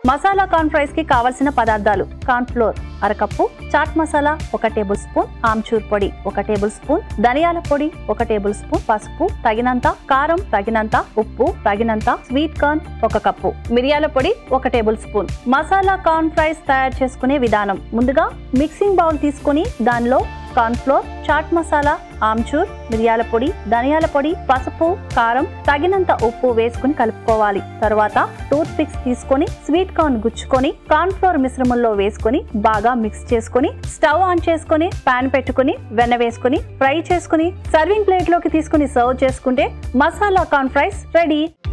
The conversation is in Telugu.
మసాలా కార్న్ ఫ్రైస్ కి కావలసిన పదార్థాలు కార్న్ ఫ్లోర్ అరకప్పు చాట్ మసాలా ఒక టేబుల్ స్పూన్ ఆమ్చూర్ పొడి ఒక టేబుల్ స్పూన్ ధనియాల పొడి ఒక టేబుల్ స్పూన్ పసుపు తగినంత కారం తగినంత ఉప్పు తగినంత స్వీట్ కార్న్ ఒక కప్పు మిరియాల పొడి ఒక tablespoon masala corn fries తయారు చేసుకునే విధానం ముందుగా మిక్సింగ్ బౌల్ తీసుకొని దానిలో కార్న్ ఫ్లోర్ చాట్ మసాలా ఆమ్చూర్ మిరియాల పొడి ధనియాల పొడి పసుపు కారం తగినంత ఉప్పు వేసుకుని కలుపుకోవాలి తర్వాత టూత్ పిక్స్ తీసుకొని స్వీట్ కార్న్ గుచ్చుకొని కార్న్ ఫ్లోర్ మిశ్రమంలో వేసుకొని బాగా మిక్స్ చేసుకొని స్టవ్ ఆన్ చేసుకొని పాన్ పెట్టుకొని వెన్న వేసుకొని ఫ్రై చేసుకుని సర్వింగ్ ప్లేట్ లోకి తీసుకుని సర్వ్ చేసుకుంటే మసాలా కార్న్ ఫ్రైస్ రెడీ